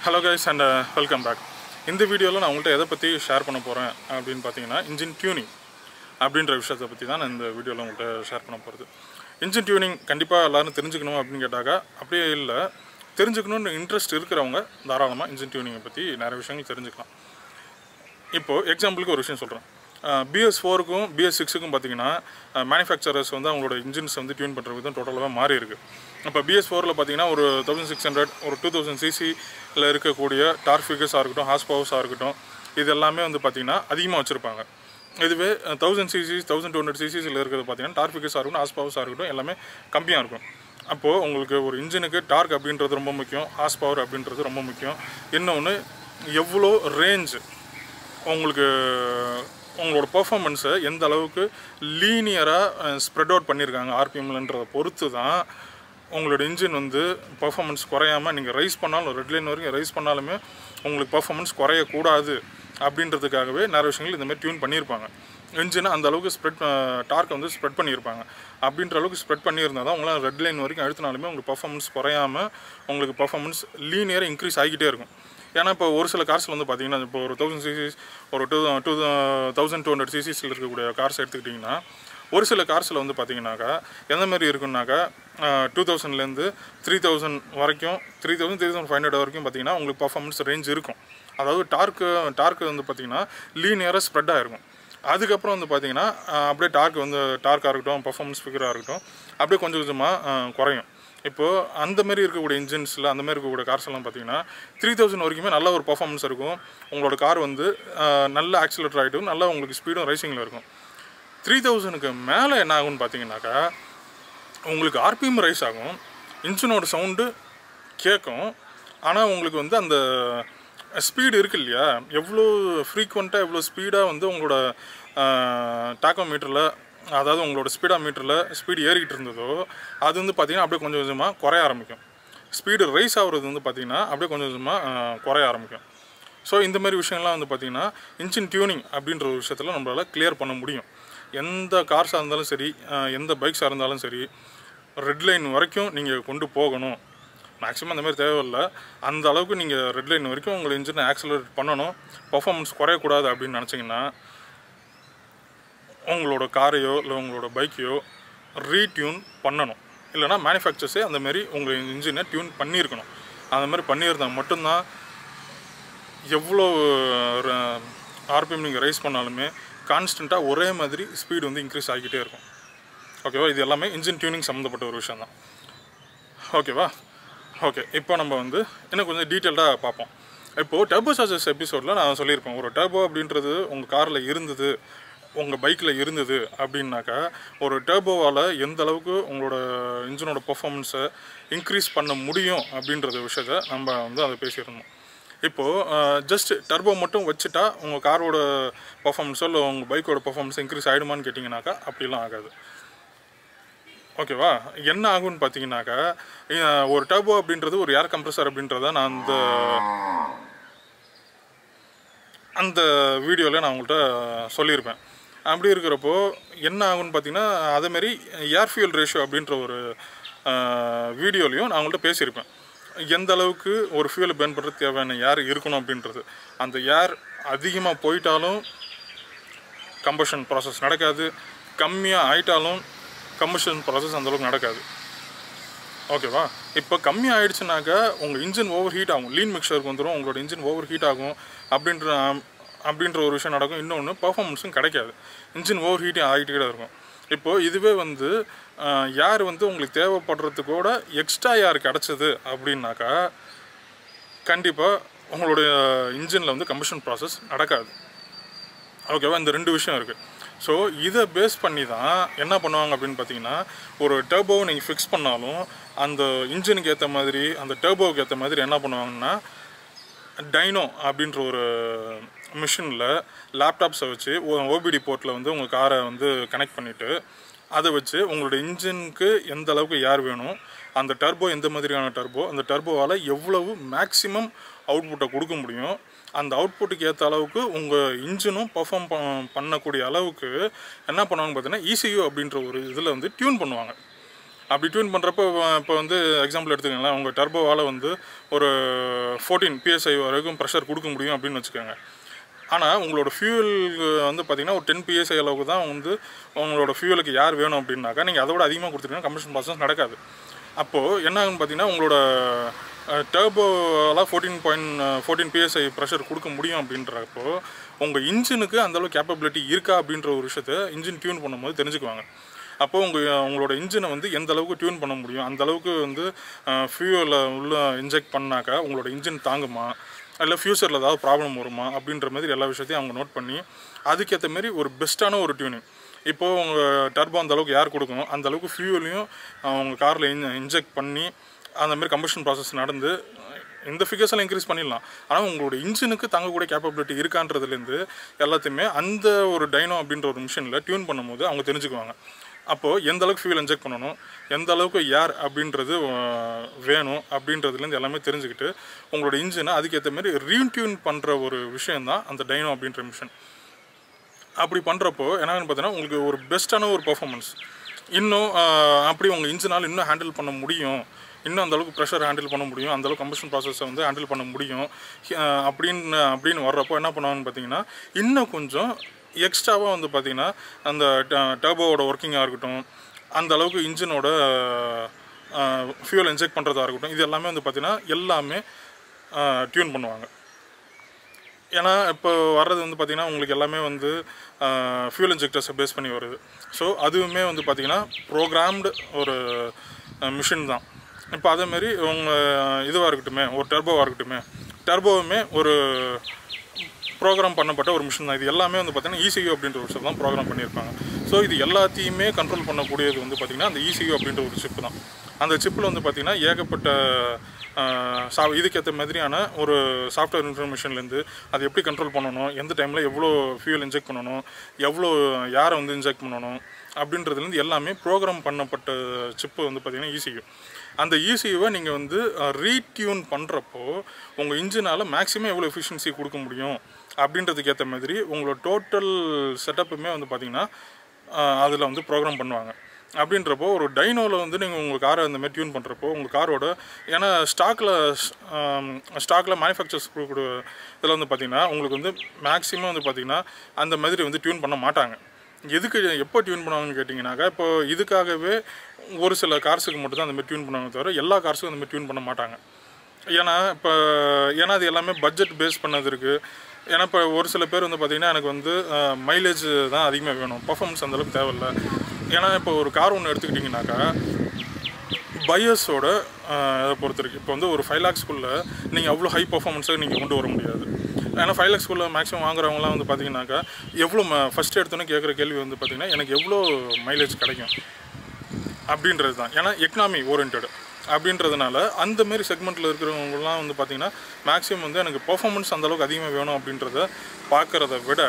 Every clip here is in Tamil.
hello guys and welcome back இந்த வீடியோவில் நான் உங்கள்கிட்ட எதை பற்றி ஷேர் பண்ண போகிறேன் அப்படின்னு பார்த்தீங்கன்னா இன்ஜின் டியூனிங் அப்படின்ற விஷயத்தை பற்றி தான் நான் இந்த வீடியோவில் உங்கள்கிட்ட ஷேர் பண்ண போகிறது இன்ஜின் டியூனிங் கண்டிப்பாக எல்லோரும் தெரிஞ்சுக்கணும் அப்படின்னு கேட்டாக்கா அப்படியே இல்லை தெரிஞ்சுக்கணும்னு இன்ட்ரெஸ்ட் இருக்கிறவங்க தாராளமாக இன்ஜின் டியூனிங்கை பற்றி நிறைய விஷயங்கள் தெரிஞ்சுக்கலாம் இப்போது எக்ஸாம்பிளுக்கு ஒரு விஷயம் சொல்கிறேன் பிஎஸ் ஃபோருக்கும் பிஎஸ் சிக்ஸுக்கும் பார்த்தீங்கன்னா மேனுஃபேக்சரர்ஸ் வந்து அவங்களோட இன்ஜின்ஸ் வந்து டியூன் பண்ணுற விதம் டோட்டலாகவே மாறி இருக்கு இப்போ பிஎஸ் ஃபோரில் பார்த்தீங்கன்னா ஒரு தௌசண்ட் சிக்ஸ் ஹண்ட்ரட் ஒரு டூ தௌசண்ட் சிசியில் இருக்கக்கூடிய டார்க் ஃபிகர்ஸாக இருக்கட்டும் ஹார்ஸ் பவர்ஸாக இருக்கட்டும் இது எல்லாமே வந்து பார்த்திங்கன்னா அதிகமாக வச்சுருப்பாங்க இதுவே thousand CCs thousand two hundred சிசிஸில் இருக்கிறது பார்த்தீங்கன்னா டார்க் ஃபிகர்ஸாக இருக்கட்டும் ஹார்ஸ் பவர்ஸாக இருக்கட்டும் எல்லாமே கம்மியாக இருக்கும் அப்போது உங்களுக்கு ஒரு இன்ஜினுக்கு டார்க் அப்படின்றது ரொம்ப முக்கியம் ஹார்ஸ் பவர் அப்படின்றது ரொம்ப முக்கியம் இன்னொன்று எவ்வளோ ரேஞ்ச் உங்களுக்கு உங்களோட பெர்ஃபார்மன்ஸை எந்த அளவுக்கு லீனியராக ஸ்ப்ரெட் அவுட் பண்ணியிருக்காங்க ஆர்பிஎம்லன்றதை பொறுத்து தான் உங்களோட இன்ஜின் வந்து பெர்ஃபார்மன்ஸ் குறையாமல் நீங்கள் ரைஸ் பண்ணாலும் ரெட் லைன் வரைக்கும் ரைஸ் பண்ணாலுமே உங்களுக்கு பெர்ஃபார்மன்ஸ் குறையக்கூடாது அப்படின்றதுக்காகவே நிறைய விஷயங்கள் இந்த மாதிரி டியூன் பண்ணியிருப்பாங்க இன்ஜினை அந்த அளவுக்கு ஸ்ப்ரெட் டார்க்கை வந்து ஸ்ப்ரெட் பண்ணியிருப்பாங்க அப்படின்ற அளவுக்கு ஸ்ப்ரெட் பண்ணியிருந்தால் தான் உங்களால் ரெட் லைன் வரைக்கும் அழுத்தினாலுமே உங்களுக்கு பெர்ஃபார்மன்ஸ் குறையாமல் உங்களுக்கு பெர்ஃபார்மன்ஸ் லீனியராக இன்க்ரீஸ் ஆகிக்கிட்டே இருக்கும் ஏன்னா இப்போ ஒரு சில கார்ஸில் வந்து பார்த்தீங்கன்னா இப்போ ஒரு தௌசண்ட் சிசிஸ் ஒரு two two thousand two hundred சிசிஸில் இருக்கக்கூடிய கார்ஸ் எடுத்துக்கிட்டிங்கன்னா ஒரு சில கார்ஸில் வந்து பார்த்தீங்கன்னாக்கா எந்த மாதிரி இருக்குன்னாக்கா டூ தௌசண்ட்லேருந்து த்ரீ தௌசண்ட் வரைக்கும் three thousand three thousand five hundred வரைக்கும் பார்த்தீங்கன்னா உங்களுக்கு பர்ஃபார்மன்ஸ் ரேஞ்ச் இருக்கும் அதாவது டார்க்கு டார்க்கு வந்து பார்த்தீங்கன்னா லீனியராக ஸ்ப்ரெட் ஆகிருக்கும் அதுக்கப்புறம் வந்து பார்த்தீங்கன்னா அப்படியே டார்க் வந்து டார்க்காக இருக்கட்டும் பர்ஃபார்மன்ஸ் ஃபிகராக இருக்கட்டும் அப்படியே கொஞ்சம் கொஞ்சமாக குறையும் இப்போது அந்த மாதிரி இருக்கக்கூடிய இன்ஜின்ஸில் அந்த மாதிரி இருக்கக்கூடிய கார்ஸ் எல்லாம் பார்த்தீங்கன்னா த்ரீ தௌசண்ட் வரைக்குமே நல்ல ஒரு பர்ஃபார்மன்ஸ் இருக்கும் உங்களோட கார் வந்து நல்ல ஆக்சிலேட்டர் ஆகிட்டும் நல்லா உங்களுக்கு ஸ்பீடும் ரைசிங்கில் இருக்கும் த்ரீ தௌசண்ட்க்கு மேலே என்ன ஆகும்னு பார்த்தீங்கன்னாக்கா உங்களுக்கு ஆர்பிஎம் ரைஸ் ஆகும் இன்ஜினோட சவுண்டு கேட்கும் ஆனால் உங்களுக்கு வந்து அந்த ஸ்பீடு இருக்கு இல்லையா எவ்வளோ ஃப்ரீக்வெண்ட்டாக எவ்வளோ ஸ்பீடாக வந்து உங்களோட டாக்கோ மீட்டரில் அதாவது உங்களோட ஸ்பீடா மீட்டரில் ஸ்பீடு ஏறிக்கிட்டு இருந்ததோ அது வந்து பார்த்திங்கன்னா அப்படியே கொஞ்சம் கொஞ்சமாக குறைய ஆரம்பிக்கும் ஸ்பீடு ரைஸ் ஆகுறது வந்து பார்த்திங்கன்னா அப்படியே கொஞ்சம் கொஞ்சமாக குறைய ஆரம்பிக்கும் ஸோ இந்த மாதிரி விஷயங்கள்லாம் வந்து பார்த்திங்கன்னா இன்ஜின் டியூனிங் அப்படின்ற ஒரு விஷயத்தில் நம்மளால் கிளியர் பண்ண முடியும் எந்த கார்ஸாக இருந்தாலும் சரி எந்த பைக்ஸாக இருந்தாலும் சரி ரெட் லைன் வரைக்கும் நீங்கள் கொண்டு போகணும் மேக்ஸிமம் அந்த மாதிரி தேவையில்லை அந்த அளவுக்கு நீங்கள் ரெட் லைன் வரைக்கும் உங்கள் இன்ஜினை ஆக்சலரேட் பண்ணணும் பர்ஃபார்மன்ஸ் குறையக்கூடாது அப்படின்னு நினச்சிங்கன்னா உங்களோட காரையோ இல்லை உங்களோட பைக்கையோ ரீடியூன் பண்ணணும் இல்லைனா மேனுஃபேக்சர்ஸே அந்த மாதிரி உங்கள் இன்ஜினை டியூன் பண்ணியிருக்கணும் அந்த மாதிரி பண்ணியிருந்தால் மட்டும்தான் எவ்வளோ ஆர்பிஎம் நீங்கள் ரைஸ் பண்ணாலுமே கான்ஸ்டண்ட்டாக ஒரே மாதிரி ஸ்பீடு வந்து இன்க்ரீஸ் ஆகிக்கிட்டே இருக்கும் ஓகேவா இது எல்லாமே இன்ஜின் டியூனிங் சம்மந்தப்பட்ட ஒரு விஷயம் தான் ஓகேவா ஓகே இப்போ நம்ம வந்து இன்னும் கொஞ்சம் டீட்டெயில்டாக பார்ப்போம் இப்போது டர்போ சார்ஜஸ் எபிசோடில் நான் சொல்லியிருப்பேன் ஒரு டர்போ அப்படின்றது உங்கள் காரில் இருந்தது உங்கள் பைக்கில் இருந்தது அப்படின்னாக்கா ஒரு டர்போவால் எந்த அளவுக்கு உங்களோட இன்ஜினோட பர்ஃபார்மன்ஸை இன்க்ரீஸ் பண்ண முடியும் அப்படின்றத விஷயத்த நம்ம வந்து அதை பேசியிருந்தோம் இப்போது ஜஸ்ட் டர்போ மட்டும் வச்சுட்டா உங்கள் காரோட பர்ஃபார்மன்ஸோ இல்லை உங்கள் பைக்கோட பர்ஃபார்மன்ஸ் இன்க்ரீஸ் ஆகிடுமான்னு கேட்டிங்கனாக்கா அப்படிலாம் ஆகாது ஓகேவா என்ன ஆகும்னு பார்த்தீங்கன்னாக்கா ஒரு டர்போ அப்படின்றது ஒரு ஏர் கம்ப்ரஸர் அப்படின்றத நான் அந்த அந்த வீடியோவில் நான் உங்கள்கிட்ட சொல்லியிருப்பேன் அப்படி இருக்கிறப்போ என்ன ஆகும்னு பார்த்தீங்கன்னா அதேமாரி ஏர் ஃபியூல் ரேஷியோ அப்படின்ற ஒரு வீடியோலையும் நான் உங்கள்கிட்ட பேசியிருப்பேன் எந்த அளவுக்கு ஒரு ஃபியூலை பேர்ன் பண்ணுறது தேவையான ஏர் இருக்கணும் அப்படின்றது அந்த ஏர் அதிகமாக போயிட்டாலும் கம்பஷன் ப்ராசஸ் நடக்காது கம்மியாக ஆயிட்டாலும் கம்பஷன் ப்ராசஸ் அந்தளவுக்கு நடக்காது ஓகேவா இப்போ கம்மி ஆகிடுச்சுனாக்கா உங்கள் இன்ஜின் ஓவர் ஹீட் ஆகும் லீன் மிக்சருக்கு வந்துடும் உங்களோட இன்ஜின் ஓவர் ஹீட் ஆகும் அப்படின்ற அப்படின்ற ஒரு விஷயம் நடக்கும் இன்னொன்று பர்ஃபார்மன்ஸும் கிடைக்காது இன்ஜின் ஓவர் ஹீட்டிங் ஆகிட்டே இருக்கும் இப்போது இதுவே வந்து யார் வந்து உங்களுக்கு தேவைப்படுறதுக்கூட எக்ஸ்ட்ரா யார் கிடச்சிது அப்படின்னாக்கா கண்டிப்பாக உங்களுடைய இன்ஜினில் வந்து கம்பஷன் ப்ராசஸ் நடக்காது ஓகேவா இந்த ரெண்டு விஷயம் இருக்குது ஸோ இதை பேஸ் பண்ணி தான் என்ன பண்ணுவாங்க அப்படின்னு பார்த்தீங்கன்னா ஒரு டர்போவை நீங்கள் ஃபிக்ஸ் பண்ணாலும் அந்த இன்ஜினுக்கு ஏற்ற மாதிரி அந்த டர்போவுக்கு ஏற்ற மாதிரி என்ன பண்ணுவாங்கன்னா டைனோ அப்படின்ற ஒரு மிஷினில் லேப்டாப்ஸை வச்சு ஓபிடி போர்ட்டில் வந்து உங்கள் காரை வந்து கனெக்ட் பண்ணிவிட்டு அதை வச்சு உங்களோட இன்ஜினுக்கு எந்த அளவுக்கு ஏர் வேணும் அந்த டர்போ எந்த மாதிரியான டர்போ அந்த டர்போவால் எவ்வளவு மேக்ஸிமம் அவுட்புட்டை கொடுக்க முடியும் அந்த அவுட்புட்டுக்கு ஏற்ற அளவுக்கு உங்கள் இன்ஜினும் பர்ஃபார்ம் பண்ணக்கூடிய அளவுக்கு என்ன பண்ணுவாங்க பார்த்தீங்கன்னா இசியூ அப்படின்ற ஒரு இதில் வந்து டியூன் பண்ணுவாங்க அப்படி டியூன் பண்ணுறப்போ இப்போ வந்து எக்ஸாம்பிள் எடுத்துக்கங்களேன் உங்கள் டர்போவால் வந்து ஒரு ஃபோர்டீன் பிஎஸ்ஐ வரைக்கும் ப்ரெஷர் கொடுக்க முடியும் அப்படின்னு வச்சுக்கோங்க ஆனால் உங்களோட ஃபியூல் வந்து பார்த்தீங்கன்னா ஒரு டென் பிஎஸ்ஐ அளவுக்கு தான் வந்து உங்களோட ஃபியூலுக்கு யார் வேணும் அப்படின்னாக்கா நீங்கள் அதோட அதிகமாக கொடுத்துட்டீங்கன்னா கம்பஷன் ப்ராசஸ் நடக்காது அப்போது என்ன ஆகுன்னு பார்த்தீங்கன்னா உங்களோட டர்போலாம் fourteen point fourteen PSI pressure கொடுக்க முடியும் அப்படின்றப்போ உங்கள் இன்ஜினுக்கு அந்தளவு கேப்பபிலிட்டி இருக்கா அப்படின்ற ஒரு விஷயத்த இன்ஜின் டியூன் பண்ணும்போது தெரிஞ்சுக்குவாங்க அப்போது உங்கள் உங்களோட இன்ஜினை வந்து எந்த அளவுக்கு டியூன் பண்ண முடியும் அந்த அளவுக்கு வந்து ஃபியூவலில் உள்ள இன்ஜெக்ட் பண்ணாக்கா உங்களோட இன்ஜின் தாங்குமா இல்லை ஃப்யூச்சரில் ஏதாவது ப்ராப்ளம் வருமா அப்படின்ற மாதிரி எல்லா விஷயத்தையும் அவங்க நோட் பண்ணி அதுக்கேற்ற மாதிரி ஒரு பெஸ்ட்டான ஒரு டியூனிங் இப்போது உங்கள் டர்போ அந்த அளவுக்கு யார் கொடுக்கணும் அந்த அளவுக்கு ஃபியூவலையும் உங்கள் காரில் இன் இன்ஜெக்ட் பண்ணி அந்த மாதிரி கம்பஷன் ப்ராசஸ் நடந்து இந்த ஃபிகர்ஸ் எல்லாம் இன்க்ரீஸ் பண்ணிடலாம் ஆனால் உங்களோட இன்ஜினுக்கு தாங்கக்கூடிய கேப்பபிலிட்டி இருக்கான்றதுலேருந்து எல்லாத்தையுமே அந்த ஒரு டைனோ அப்படின்ற ஒரு மிஷினில் டியூன் பண்ணும்போது அவங்க தெரிஞ்சுக்குவாங்க அப்போது எந்த அளவுக்கு ஃபியூல் இன்ஜெக்ட் பண்ணணும் எந்த அளவுக்கு ஏர் அப்படின்றது அஹ், வேணும் அப்படின்றதுலேருந்து எல்லாமே தெரிஞ்சுக்கிட்டு உங்களோட இன்ஜினை அதுக்கேற்ற மாதிரி ரீடியூன் பண்ணுற ஒரு விஷயந்தான் அந்த டைனோ அப்படின்ற மிஷின் அப்படி பண்ணுறப்போ என்னன்னு பார்த்தீங்கன்னா உங்களுக்கு ஒரு பெஸ்ட்டான ஒரு பெர்ஃபார்மன்ஸ் இன்னும் ஆஹ், அப்படி உங்கள் இன்ஜினால் இன்னும் ஹேண்டில் பண்ண முடியும் இன்னும் அந்த அளவுக்கு ப்ரெஷர் ஹேண்டில் பண்ண முடியும் அந்த அளவுக்கு கம்பஷன் ப்ராசஸை வந்து ஹேண்டில் பண்ண முடியும் ஆஹ், அப்படின்னு அப்படின்னு வர்றப்போ என்ன பண்ணுவாங்கன்னு பார்த்தீங்கன்னா இன்னும் கொஞ்சம் எக்ஸ்ட்ராவாக வந்து பார்த்தீங்கன்னா அந்த டர்போவோட ஒர்க்கிங்காக இருக்கட்டும் அந்த அளவுக்கு இன்ஜினோட ஃபியூல் இன்ஜெக்ட் பண்ணுறதா இருக்கட்டும் இது எல்லாமே வந்து பார்த்தீங்கன்னா எல்லாமே டியூன் பண்ணுவாங்க ஏன்னா இப்போ வர்றது வந்து பார்த்திங்கன்னா உங்களுக்கு எல்லாமே வந்து ஃபியூல் இன்ஜெக்டர்ஸை பேஸ் பண்ணி வருது ஸோ அதுவுமே வந்து பார்த்திங்கன்னா ப்ரோக்ராம்டு ஒரு மிஷின் தான் இப்போ அதேமாரி உங்கள் இதுவாக இருக்கட்டுமே ஒரு டர்போவாக இருக்கட்டுமே டர்போவுமே ஒரு ப்ரோக்ராம் பண்ணப்பட்ட ஒரு மிஷின் தான் இது எல்லாமே வந்து பார்த்திங்கன்னா ECU அப்படின்ற ஒரு விஷயம் தான் ப்ரோக்ராம் பண்ணியிருப்பாங்க ஸோ இது எல்லாத்தையுமே கண்ட்ரோல் பண்ணக்கூடியது வந்து பார்த்திங்கன்னா அந்த ECU அப்படின்ற ஒரு சிப்பு தான் அந்த சிப்பில் வந்து பார்த்திங்கன்னா ஏகப்பட்ட ஆஹ், சா இதுக்கேற்ற மாதிரியான ஒரு சாஃப்ட்வேர் இன்ஃபர்மேஷன்லேருந்து அதை எப்படி கண்ட்ரோல் பண்ணணும் எந்த டைமில் எவ்வளோ ஃபியூல் இன்ஜெக்ட் பண்ணணும் எவ்வளோ யாரை வந்து இன்ஜெக்ட் பண்ணணும் அப்படின்றதுலேருந்து எல்லாமே ப்ரோக்ராம் பண்ணப்பட்ட சிப்பு வந்து பார்த்திங்கன்னா ECU அந்த ECUவை நீங்கள் வந்து ரீடியூன் பண்ணுறப்போ உங்கள் இன்ஜினால் மேக்ஸிமம் எவ்வளோ எஃபிஷியன்சி கொடுக்க முடியும் அப்படின்றதுக்கு ஏற்ற மாதிரி உங்களோட டோட்டல் செட்டப்புமே வந்து பார்த்திங்கன்னா அதில் வந்து ப்ரோக்ராம் பண்ணுவாங்க அப்படின்றப்போ ஒரு டைனோவில் வந்து நீங்கள் உங்கள் காரை அந்த மாதிரி டியூன் பண்ணுறப்போ உங்கள் காரோட ஏன்னா ஸ்டாக்கில் ஸ்டாக்கில் மேனுஃபேக்சர்ஸ் கொடுக்கக்கூடிய இதில் வந்து பார்த்திங்கன்னா உங்களுக்கு வந்து மேக்ஸிமம் வந்து பார்த்திங்கன்னா அந்த மாதிரி வந்து டியூன் பண்ண மாட்டாங்க எதுக்கு எப்போ டியூன் பண்ணுவாங்கன்னு கேட்டிங்கனாக்கா இப்போ இதுக்காகவே ஒரு சில கார்ஸுக்கு மட்டும் தான் அந்த மாதிரி டியூன் பண்ணுவாங்க தவிர எல்லா கார்ஸுக்கும் அந்த மாதிரி டியூன் பண்ண மாட்டாங்க ஏன்னா இப்போ ஏன்னா அது எல்லாமே பட்ஜெட் பேஸ் பண்ணது இருக்குது ஏன்னா இப்போ ஒரு சில பேர் வந்து பார்த்திங்கன்னா எனக்கு வந்து மைலேஜ் தான் அதிகமாக வேணும் பர்ஃபார்மன்ஸ் அந்தளவுக்கு தேவையில்ல ஏன்னா இப்போ ஒரு கார் ஒன்று எடுத்துக்கிட்டிங்கனாக்கா பையர்ஸோட இதை பொறுத்து இருக்குது இப்போ வந்து ஒரு ஃபைவ் லேக்ஸ்க்குள்ளே நீங்கள் அவ்வளோ ஹை பர்ஃபார்மன்ஸை நீங்கள் கொண்டு வர முடியாது ஏன்னா ஃபைவ் லேக்ஸ்க்குள்ளே மேக்ஸிமம் வாங்குறவங்களாம் வந்து பார்த்தீங்கன்னாக்கா எவ்வளோ ஃபஸ்ட்டு எடுத்தோன்னே கேட்குற கேள்வி வந்து பார்த்தீங்கன்னா எனக்கு எவ்வளோ மைலேஜ் கிடைக்கும் அப்படின்றது தான் ஏன்னா எக்கனாமி ஓரியன்ட் அப்படின்றதுனால அந்த மாதிரி செக்மெண்ட்டில் இருக்கிறவங்கலாம் வந்து பார்த்திங்கன்னா மேக்ஸிமம் வந்து எனக்கு பர்ஃபார்மன்ஸ் அந்தளவுக்கு அதிகமாக வேணும் அப்படின்றத பார்க்குறத விட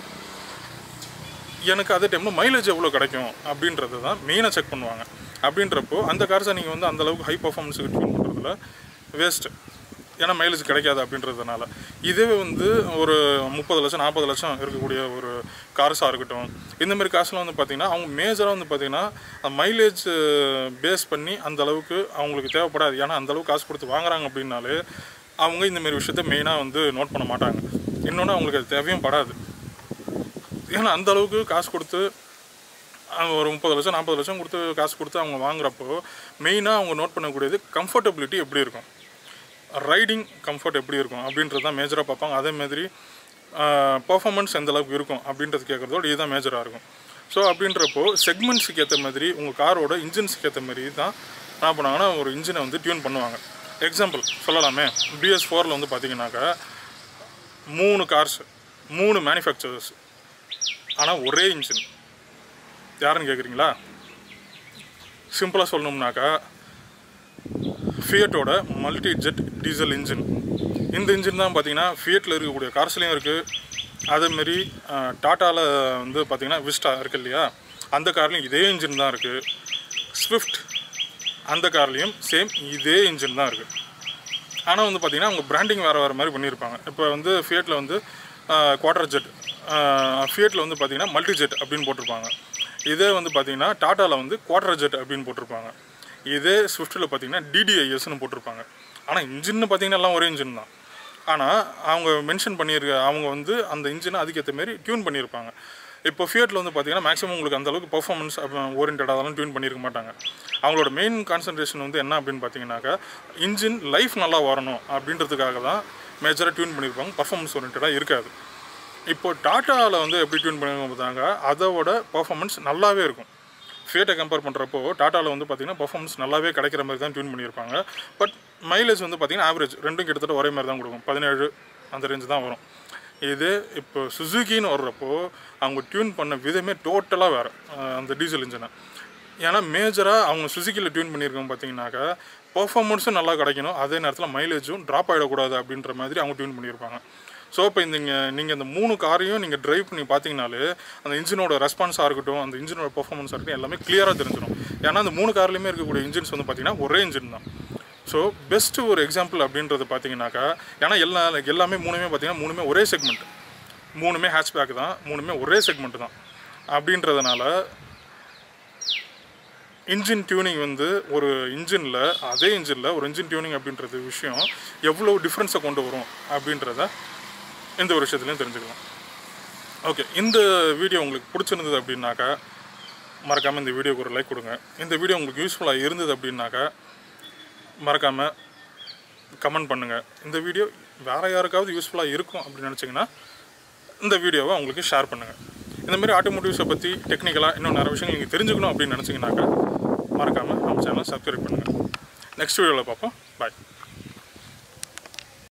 எனக்கு அதே டைமில் மைலேஜ் எவ்வளோ கிடைக்கும் அப்படின்றத தான் மெயினாக செக் பண்ணுவாங்க அப்படின்றப்போ அந்த கார்ஸை நீங்கள் வந்து அந்த அளவுக்கு ஹை பர்ஃபார்மன்ஸுக்கு டியூன் பண்ணுறதுல வேஸ்ட்டு ஏன்னா மைலேஜ் கிடைக்காது அப்படின்றதுனால இதே வந்து ஒரு முப்பது லட்சம் நாற்பது லட்சம் இருக்கக்கூடிய ஒரு கார்ஸாக இருக்கட்டும் இந்த மாதிரி காசுலாம் வந்து பார்த்திங்கன்னா அவங்க மேஜராக வந்து பார்த்திங்கன்னா மைலேஜ் பேஸ் பண்ணி அந்த அளவுக்கு அவங்களுக்கு தேவைப்படாது ஏன்னா அந்த அளவுக்கு காசு கொடுத்து வாங்குறாங்க அப்படின்னாலே அவங்க இந்த மாதிரி விஷயத்த மெயினாக வந்து நோட் பண்ண மாட்டாங்க இன்னொன்று அவங்களுக்கு அது தேவையும் படாது ஏன்னா அந்த அளவுக்கு காசு கொடுத்து அவங்க ஒரு முப்பது லட்சம் நாற்பது லட்சம் கொடுத்து காசு கொடுத்து அவங்க வாங்குறப்போ மெயினாக அவங்க நோட் பண்ணக்கூடியது கம்ஃபர்டபிலிட்டி எப்படி இருக்கும் ரைடிங் கம்ஃபர்ட் எப்படி இருக்கும் அப்படின்றது தான் மேஜராக பார்ப்பாங்க அதே மாதிரி பர்ஃபார்மன்ஸ் எந்த அளவுக்கு இருக்கும் அப்படின்றது கேட்குறதோட இதுதான் மேஜராக இருக்கும் ஸோ அப்படின்றப்போ செக்மெண்ட்ஸுக்கு ஏற்ற மாதிரி உங்கள் காரோட இன்ஜின்ஸுக்கு ஏற்ற மாதிரி தான் என்ன பண்ணுவாங்கன்னா ஒரு இன்ஜினை வந்து டியூன் பண்ணுவாங்க எக்ஸாம்பிள் சொல்லலாமே பிஎஸ் ஃபோரில் வந்து பார்த்தீங்கன்னாக்கா மூணு கார்ஸ் மூணு மேனுஃபேக்சரர்ஸ் ஆனால் ஒரே இன்ஜின் யாருன்னு கேட்குறீங்களா சிம்பிளாக சொல்லணும்னாக்கா ஃபியட்டோட மல்டி ஜெட் டீசல் இன்ஜின் இந்த இன்ஜின் தான் பார்த்தீங்கன்னா ஃபியட்டில் இருக்கக்கூடிய கார்ஸ்லேயும் இருக்குது அதேமாரி டாட்டாவில் வந்து பார்த்தீங்கன்னா விஸ்டா இருக்கு இல்லையா அந்த கார்லேயும் இதே இன்ஜின் தான் இருக்குது ஸ்விஃப்ட் அந்த கார்லேயும் சேம் இதே இன்ஜின் தான் இருக்குது ஆனால் வந்து பார்த்தீங்கன்னா அவங்க பிராண்டிங் வேறு வேறு மாதிரி பண்ணியிருப்பாங்க இப்போ வந்து ஃபியட்டில் வந்து குவார்டர் ஜெட் ஃபியட்டில் வந்து பார்த்தீங்கன்னா மல்டி ஜெட் அப்படின்னு போட்டிருப்பாங்க இதே வந்து பார்த்தீங்கன்னா டாட்டாவில் வந்து குவார்டர் ஜெட் அப்படின்னு போட்டிருப்பாங்க இதே ஸ்விஃப்ட்டில் பார்த்தீங்கன்னா டிடிஐஎஸ்னு போட்டிருப்பாங்க ஆனால் இன்ஜின்னு பார்த்தீங்கன்னா எல்லாம் ஒரே இன்ஜின் தான் ஆனால் அவங்க மென்ஷன் பண்ணியிருக்க அவங்க வந்து அந்த இன்ஜினை அதுக்கேற்ற மாரி டியூன் பண்ணியிருப்பாங்க இப்போ ஃபியட்டில் வந்து பார்த்தீங்கன்னா மேக்ஸிமம் உங்களுக்கு அந்த அளவுக்கு பர்ஃபார்மன்ஸ் ஓரியன்டாக அதெல்லாம் டியூன் பண்ணியிருக்க மாட்டாங்க அவங்களோட மெயின் கான்சன்ட்ரேஷன் வந்து என்ன அப்படின்னு பார்த்தீங்கன்னாக்கா இன்ஜின் லைஃப் நல்லா வரணும் அப்படின்றதுக்காக தான் மேஜராக டியூன் பண்ணியிருப்பாங்க பர்ஃபார்மன்ஸ் ஓரியன்டாக இருக்காது இப்போ டாட்டாவில் வந்து எப்படி டியூன் பண்ணுவாங்க பார்த்தாங்க அதோட பர்ஃபார்மன்ஸ் நல்லாவே இருக்கும் ஃபியட்டை கம்பேர் பண்ணுறப்போ டாட்டாவில் வந்து பார்த்தீங்கன்னா பர்ஃபார்மன்ஸ் நல்லாவே கிடைக்கிற மாதிரி தான் டியூன் பண்ணியிருப்பாங்க பட் மைலேஜ் வந்து பார்த்தீங்கன்னா ஆவரேஜ் ரெண்டும் கிட்டத்தட்ட ஒரே மாதிரி தான் கொடுக்கும் பதினேழு அந்த ரேஞ்சு தான் வரும் இது இப்போ சுசுகின்னு வர்றப்போ அவங்க டியூன் பண்ண விதமே டோட்டலாக வேறு அந்த டீசல் இன்ஜினை ஏன்னா மேஜராக அவங்க சுசுக்கியில் டியூன் பண்ணியிருக்கோம் பார்த்தீங்கன்னாக்கா பர்ஃபார்மன்ஸும் நல்லா கிடைக்கணும் அதே நேரத்தில் மைலேஜும் ட்ராப் ஆகிடக்கூடாது அப்படின்ற மாதிரி அவங்க டியூன் பண்ணியிருப்பாங்க ஸோ இப்போ இந்த நீங்கள் இந்த மூணு காரையும் நீங்கள் டிரைவ் பண்ணி பார்த்தீங்கனாலே அந்த இன்ஜினோட ரெஸ்பான்ஸாக இருக்கட்டும் அந்த இன்ஜினோட பர்ஃபார்மன்ஸாக இருக்கட்டும் எல்லாமே கிளியராக தெரிஞ்சிடும் ஏன்னா அந்த மூணு கார்லையுமே இருக்கக்கூடிய இன்ஜின்ஸ் வந்து பார்த்தீங்கன்னா ஒரே இன்ஜின் தான் ஸோ பெஸ்ட்டு ஒரு எக்ஸாம்பிள் அப்படின்றது பார்த்தீங்கன்னாக்கா ஏன்னா எல்லா எல்லாமே மூணுமே பார்த்தீங்கன்னா மூணுமே ஒரே செக்மெண்ட் மூணுமே ஹேட்ச்பேக் தான் மூணுமே ஒரே செக்மெண்ட் தான் அப்படின்றதுனால இன்ஜின் டியூனிங் வந்து ஒரு இன்ஜினில் அதே இன்ஜினில் ஒரு இன்ஜின் டியூனிங் அப்படின்றது விஷயம் எவ்வளோ டிஃப்ரென்ஸை கொண்டு வரும் அப்படின்றத இந்த ஒரு விஷயத்துலையும் தெரிஞ்சுக்கலாம் ஓகே இந்த வீடியோ உங்களுக்கு பிடிச்சிருந்தது அப்படின்னாக்கா மறக்காமல் இந்த வீடியோக்கு ஒரு லைக் கொடுங்க இந்த வீடியோ உங்களுக்கு யூஸ்ஃபுல்லாக இருந்தது அப்படின்னாக்கா மறக்காமல் கமெண்ட் பண்ணுங்கள் இந்த வீடியோ வேறு யாருக்காவது யூஸ்ஃபுல்லாக இருக்கும் அப்படின்னு நினச்சிங்கன்னா இந்த வீடியோவை உங்களுக்கு ஷேர் பண்ணுங்கள் இந்த மாதிரி ஆட்டோமோட்டிவ்ஸை பற்றி டெக்னிக்கலாக இன்னும் நிறைய விஷயங்கள் நீங்கள் தெரிஞ்சுக்கணும் அப்படின்னு நினச்சிங்கனாக்கா மறக்காமல் நம்ம சேனலை சப்ஸ்கிரைப் பண்ணுங்கள் நெக்ஸ்ட் வீடியோவில் பார்ப்போம் பாய்